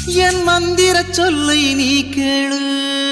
என் மந்திர சொல்லை நீ கேளு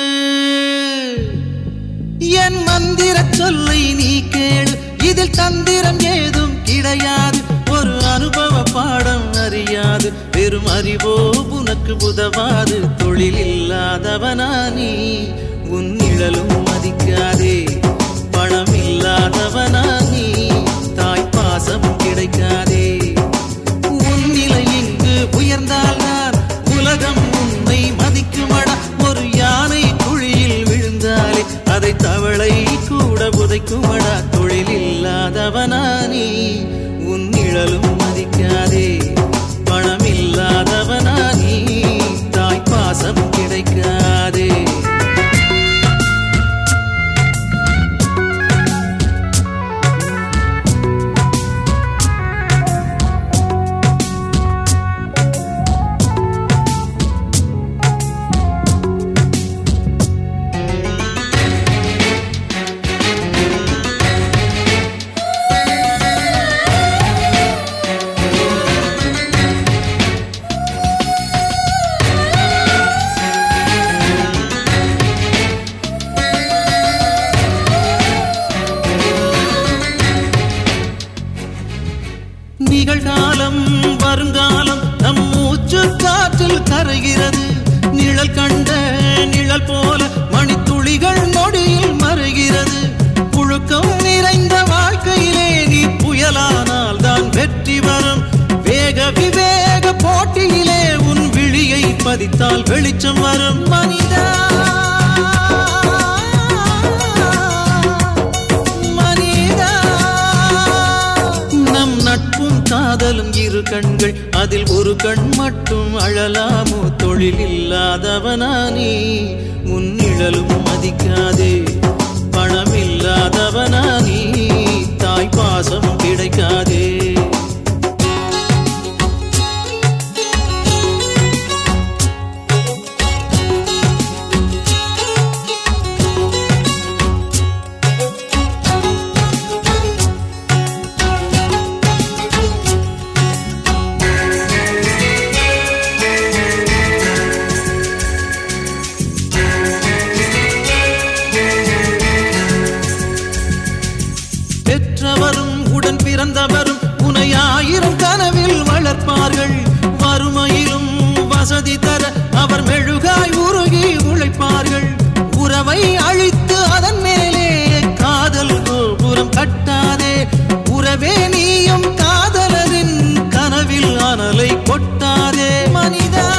என் மந்திர சொல்லை நீ கேளு இதில் தந்திரம் ஏதும் கிடையாது ஒரு அனுபவ பாடம் அறியாது வெறும் அறிவோ உனக்கு உதவாது தொழில் இல்லாதவனா நீ உன் நிழலும் மதிக்காதே பணம் இல்லாதவனா நீ தாய் பாசம் கிடைக்காதே உன் நிலை இங்கு உயர்ந்தால் நான் உலகம் உன்னை மதிக்குமடா ஒரு யானை குழியில் விழுந்தாலே அதை தவளை கூட புதைக்குமடா தொழில் இல்லாதவனா நீ உன் நிழலும் மதிக்காதே பணம் இல்லாதவனா நீ தாய் பாசம் கிடைக்காதே நிகழ்காலம் வருங்காலம் நம் மூச்சு காற்றில் கரைகிறது நிழல் கண்ட நிழல் போல மணித்துளிகள் நொடியில் மறைகிறது புழுக்கம் நிறைந்த வாழ்க்கையிலே நீ புயலானால் தான் வெற்றி வரும் வேக விவேக போட்டியிலே உன் விழியை பதித்தால் வெளிச்சம் வரும் மனிதா மனிதா நம் நட்பும் காதலும் இரு கண்கள் அதில் ஒரு கண் மட்டும் அழலாமோ தொழில் இல்லாதவனா நீ உன் நிழலும் மதிக்காதே பணம் இல்லாதவனா நீ தாய் பாசம் கிடைக்காதே பெற்றவரும் உடன் பிறந்தவரும் உனை ஆயிரம் கனவில் வளர்ப்பார்கள் வறுமையிலும் வசதி தர அவர் மெழுகாய் உருகி உழைப்பார்கள் உறவை அழித்து அதன் மேலே காதல் கோபுரம் கட்டாதே உறவே நீயும் காதலரின் கனவில் அனலை கொட்டாதே மனிதா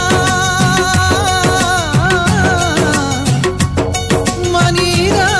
மனிதா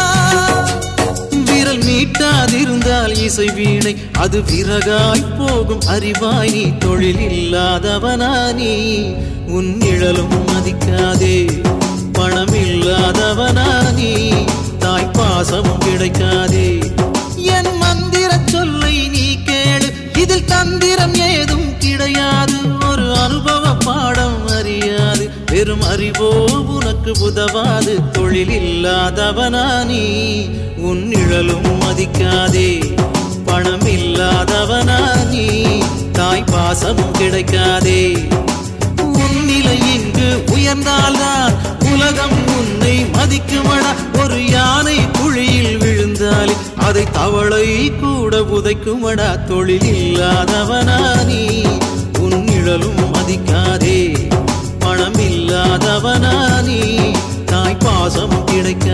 விரல் மீட்டாதிருந்தால் இசை வீணை அது விறகாய் போகும் அறிவாய் நீ தொழில் இல்லாதவனா நீ உன் நிழலும் மதிக்காதே பணம் இல்லாதவனா நீ தாய் பாசமும் கிடைக்காதே என் மந்திர சொல்லை நீ கேளு இதில் தந்திரம் ஏதும் கிடையாது ஒரு அனுபவ பாடம் அறியாது வெறும் அறிவோ உனக்கு உதவாது தொழில் இல்லாதவனா நீ உன் நிழலும் மதிக்காதே பணம் இல்லாதவனா நீ தாய் பாசமும் கிடைக்காதே உன் நிலை இங்கு உயர்ந்தால்தான் உலகம் உன்னை மதிக்குமடா ஒரு யானை குழியில் விழுந்தாலே அதை தவளை கூட புதைக்குமடா தொழில் இல்லாதவனா நீ உன் நிழலும் மதிக்காதே பணம் இல்லாதவனா நீ தாய் பாசம் கிடைக்க